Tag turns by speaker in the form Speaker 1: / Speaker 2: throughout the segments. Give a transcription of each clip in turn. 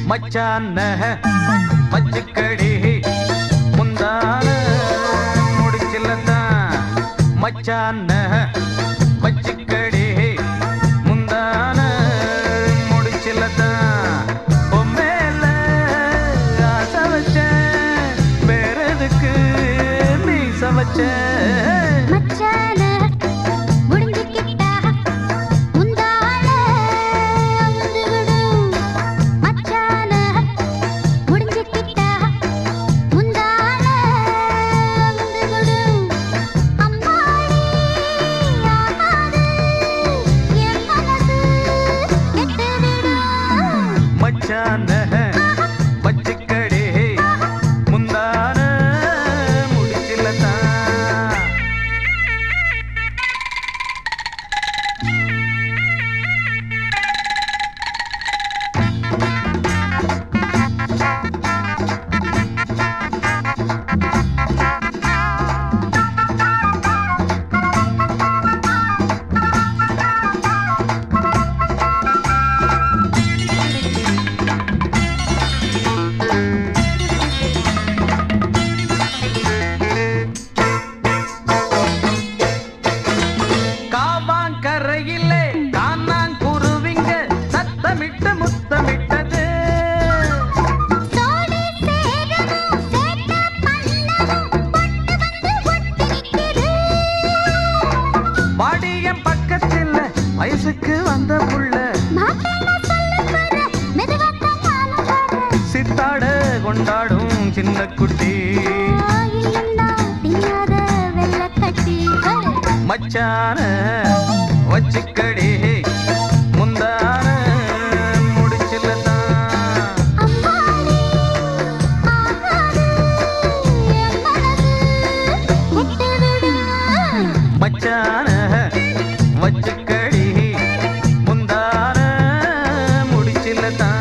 Speaker 1: மச்சான மச்சுக்கடி முந்தான முடிச்சில்லதான் மச்சான மச்சுக்கடி முந்தான முடிச்சில்லதான் உம்மேல ஆசை வச்சேன் வேற எதுக்கு நீ சமைச்ச
Speaker 2: மச்சான முடிஞ்சுக்கிட்டா முந்தான அவுந்து விடும் மச்சான முடிஞ்சுக்கிட்டா முந்தான அவுந்து விடும் அம்மாடி ஆகாது என் மனசு கெட்டு விடும்
Speaker 1: மச்சான மச்சுக்கடி முந்தான முடிச்சில்லதான் காவாங்கரையிலே காணாங்குருவிங்க சத்தமிட்டு முத்தமிட்டது
Speaker 2: சோடி சேரணும் சேட்ட பண்ணணும் பொட்டு வந்து ஒட்டி நிக்குது
Speaker 1: வாடியம் பக்கத்தில் வயசுக்கு வந்த புள்ள
Speaker 2: மாட்டேன்னா சொல்லு பாரு மெதுவாத்தான் நானும் வரேன்
Speaker 1: சித்தாட கொண்டாடும் சின்ன குட்டி
Speaker 2: இல்லன்னா தின்னாத வெள்ளக்கட்டி
Speaker 1: மச்சான வச்சுக்கடி முந்தான முடிச்சில்லதான்
Speaker 2: அம்மாடி ஆகாது என் மனசு கெட்டு விடும்
Speaker 1: மச்சான வச்சுக்கடி முந்தான முடிச்சில்லதான்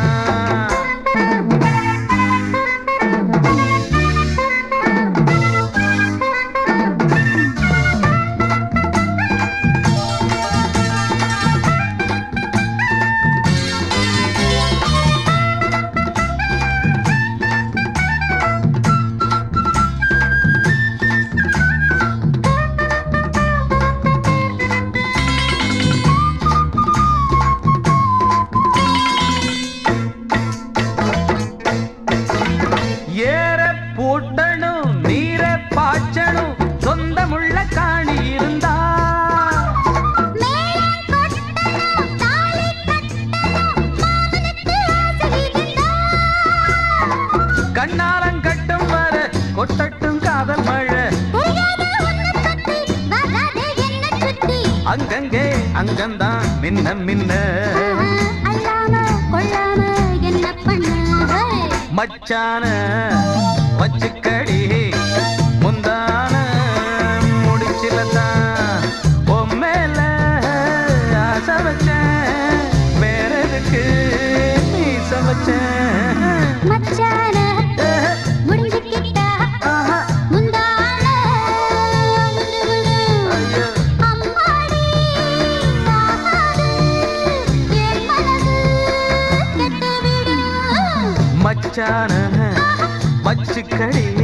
Speaker 1: ஏற பூட்டணும் நீர பாய்ச்சணும் சொந்தமுள்ள காணி இருந்தா
Speaker 2: மேளம் கொட்டணும் தாலி கட்டணும் மாமனுக்கு ஆசை இருந்தா
Speaker 1: கண்ணாலம் கட்டும் வர கொட்டட்டும் காதல் மழை
Speaker 2: தெரியாத உன்னை பத்தி வராதே என்னை சுத்தி
Speaker 1: அங்கங்கே அங்கந்தான் மின்ன மின்ன
Speaker 2: அல்லாம கொள்ளாம என்ன பண்ண
Speaker 1: மச்சான வச்சுக்கடி முந்தான முடிச்சிலதான் உம்மேல ஆசை வச்சேன் வேற எதுக்கு நீ சமைச்சேன்
Speaker 2: மச்சான முடிஞ்சுக்கிட்டா
Speaker 1: ஆஹா,
Speaker 2: முந்தான அவுந்து விடும்
Speaker 1: ஐயோ.
Speaker 2: அம்மாடி ஆகாது என் மனசு கெட்டு விடும்
Speaker 1: மச்சான வச்சுக்கடி